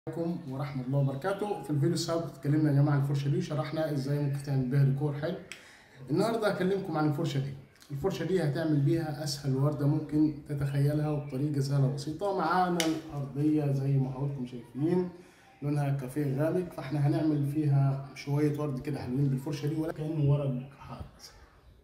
عليكم ورحمة الله وبركاته في الفيديو السابق اتكلمنا يا جماعة عن الفرشة دي شرحنا ازاي ممكن تعمل بيها ديكور حلو النهاردة هكلمكم عن الفرشة دي الفرشة دي هتعمل بيها أسهل وردة ممكن تتخيلها وبطريقة سهلة وبسيطة معانا الأرضية زي ما حضراتكم شايفين لونها كافيه غامق فاحنا هنعمل فيها شوية ورد كده حلوين بالفرشة دي ولكن ورق حائط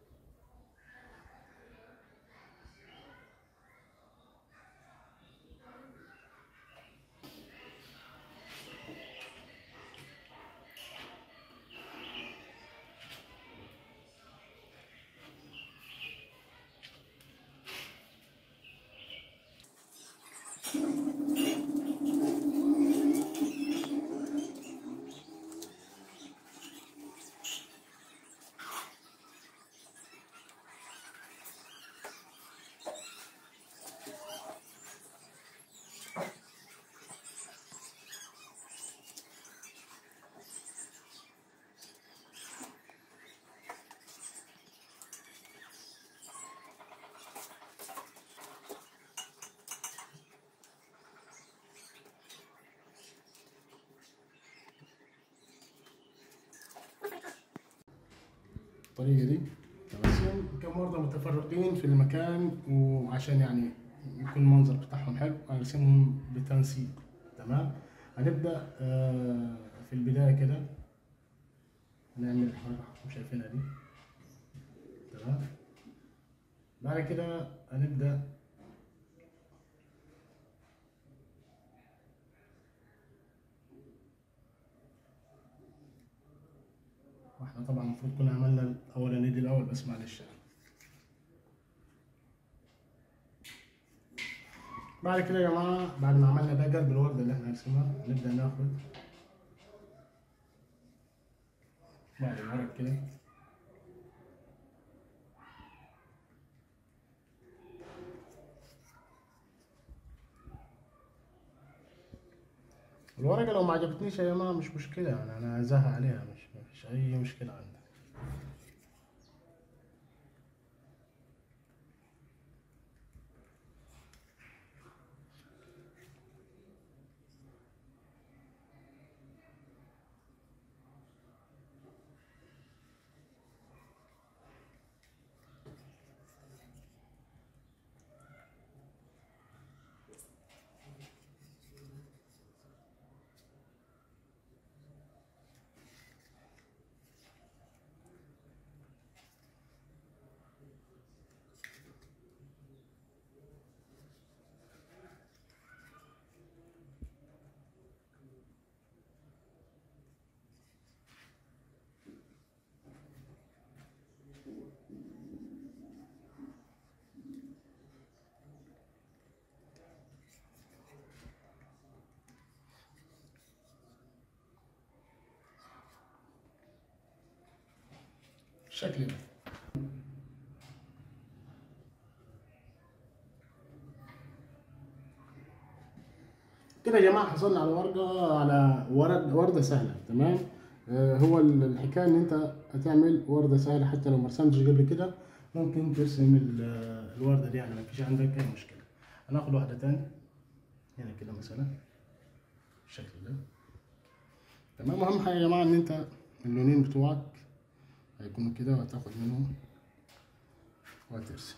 الطريقة دي تمام كم وردة متفرقين في المكان وعشان يعني يكون المنظر بتاعهم حلو هنرسمهم بتنسيق تمام هنبدأ آه، في البداية كده هنعمل الحركة اللي شايفينها دي تمام بعد كده هنبدأ واحنا طبعا المفروض كنا عملنا الاولاني دي الاول بس معلش يعني. بعد كده يا جماعه بعد ما عملنا ده قلب الورده اللي احنا هنرسمها نبدا ناخد بعد الورق كده الورقة لو ما عجبتنيش يا جماعة مش مشكلة يعني أنا عايزاها عليها مش مفيش أي مشكلة عندي بالشكل ده كده يا جماعه حصلنا على ورقه على ورد ورده سهله تمام آه هو ال- الحكايه ان انت هتعمل ورده سهله حتى لو ما رسمتش قبل كده ممكن ترسم ال- الورده دي يعني ما فيش عندك اي مشكله هناخد واحده تاني هنا كده مثلا بالشكل ده تمام اهم حاجه يا جماعه ان انت اللونين بتوعك هيكونوا كده وهتاخد منهم وهترسم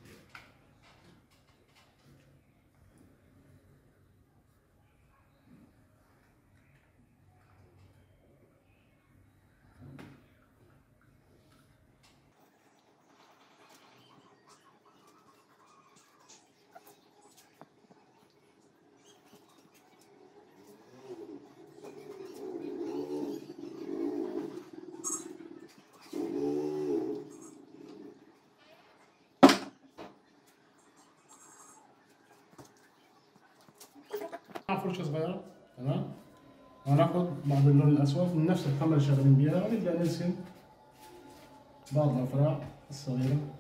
مع فرشة صغيرة تمام وهناخد بعض اللون الأسود من نفس الخامة اللي شغالين بيها ونبدأ نرسم بعض الأفرع الصغيرة